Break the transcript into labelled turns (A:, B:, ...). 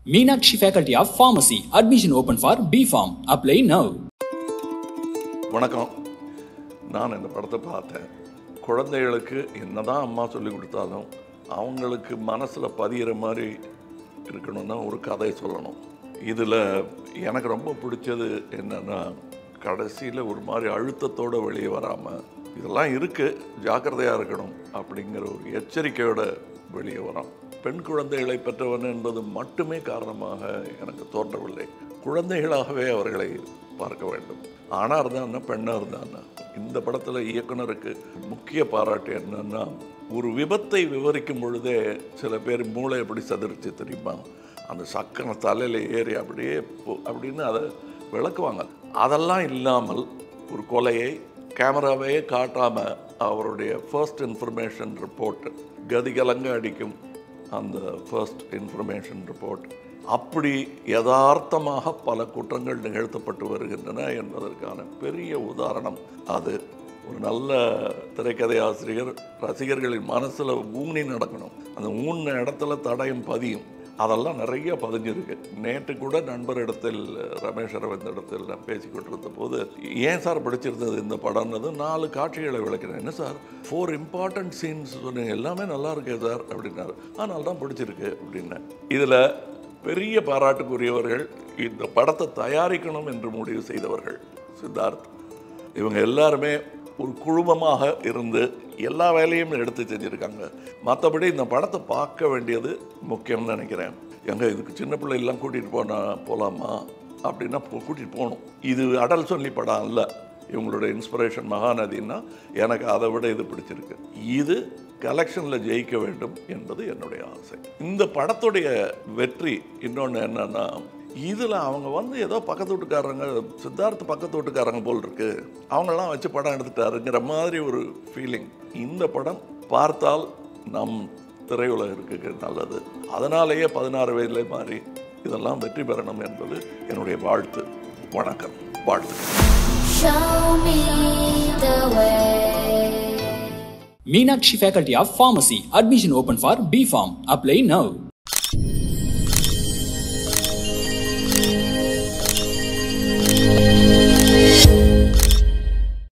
A: Meenakshi Faculty of Pharmacy. Admission open for B Farm. Apply now.
B: வணக்கம் நான் இந்த படத்தை பார்த்தேன் குழந்தைகளுக்கு என்னதான் அம்மா சொல்லி கொடுத்தாலும் அவங்களுக்கு மனசில் பதியிற மாதிரி இருக்கணும்னா ஒரு கதை சொல்லணும் இதில் எனக்கு ரொம்ப பிடிச்சது என்னென்னா கடைசியில் ஒரு மாதிரி அழுத்தத்தோடு வெளியே வராமல் இதெல்லாம் இருக்குது ஜாக்கிரதையாக இருக்கணும் அப்படிங்கிற ஒரு எச்சரிக்கையோட வெளியே வரோம் பெண் குழந்தைகளை பெற்றவன் என்பது மட்டுமே காரணமாக எனக்கு தோன்றவில்லை குழந்தைகளாகவே அவர்களை பார்க்க வேண்டும் ஆணாக இருந்தான்னா பெண்ணாக இருந்தான்னா இந்த படத்தில் இயக்குனருக்கு முக்கிய பாராட்டு என்னன்னா ஒரு விபத்தை விவரிக்கும் பொழுதே சில பேர் மூளை எப்படி சதுரிச்சு தெரியுமா அந்த சக்கரம் தலையில் ஏறி அப்படியே போ- அப்படின்னு அதை விளக்குவாங்க அதெல்லாம் இல்லாமல் ஒரு கொலையை கேமராவையே காட்டாமல் அவருடைய ஃபர்ஸ்ட் இன்ஃபர்மேஷன் ரிப்போர்ட் கதிகலங்க அடிக்கும் அந்த ஃபர்ஸ்ட் இன்ஃபர்மேஷன் ரிப்போர்ட் அப்படி யதார்த்தமாக பல குற்றங்கள் நிகழ்த்தப்பட்டு வருகின்றன என்பதற்கான பெரிய உதாரணம் அது ஒரு நல்ல திரைக்கதை ஆசிரியர் ரசிகர்களின் மனசில் ஊனி நடக்கணும் அந்த ஊன்ன இடத்துல தடயம் பதியும் அதெல்லாம் நிறைய பதிஞ்சிருக்கு நேற்று கூட நண்பர் இடத்தில் ரமேஷ் அரவிந்த் இடத்தில் நான் பேசி கொண்டிருந்த போது ஏன் சார் பிடிச்சிருந்தது இந்த படம்னது நாலு காட்சிகளை விளக்கிறேன் என்ன சார் ஃபோர் இம்பார்ட்டன்ட் சீன்ஸ் சொன்னீங்க எல்லாமே நல்லா இருக்கே சார் அப்படின்னாரு அதனால தான் பிடிச்சிருக்கு அப்படின்னேன் இதில் பெரிய பாராட்டுக்குரியவர்கள் இந்த படத்தை தயாரிக்கணும் என்று முடிவு செய்தவர்கள் சித்தார்த் இவங்க எல்லாருமே ஒரு குழுமமாக இருந்து எல்லா வேலையும் எடுத்து செஞ்சுருக்காங்க மற்றபடி இந்த படத்தை பார்க்க வேண்டியது முக்கியம்னு நினைக்கிறேன் எங்க இதுக்கு சின்ன பிள்ளைலாம் கூட்டிகிட்டு போனா போகலாமா அப்படின்னா போ- கூட்டிகிட்டு போகணும் இது அடல் சொல்லி படம் இல்லை இவங்களோட இன்ஸ்பிரேஷன் மகாநதின்னா எனக்கு அதை விட இது பிடிச்சிருக்கு இது கலெக்ஷனில் ஜெயிக்க வேண்டும் என்பது என்னுடைய ஆசை இந்த படத்துடைய வெற்றி இன்னொன்று என்னன்னா இதில் அவங்க வந்து ஏதோ பக்கத்து வீட்டுக்காரங்க சித்தார்த்த பக்கத்து வீட்டுக்காரங்க போல் இருக்கு அவங்கெல்லாம் வச்சு படம் எடுத்துட்டாருங்கிற மாதிரி ஒரு ஃபீலிங் இந்த படம் பார்த்தால் நம் திரையுலகிற்கு நல்லது அதனாலேயே பதினாறு வயதிலே மாறி இதெல்லாம் வெற்றி பெறணும் என்பது என்னுடைய வாழ்த்து வணக்கம் வாழ்த்துக்கள்
C: Show me the way.
A: Meenakshi Faculty of Pharmacy. Admission open for B Farm. Apply now.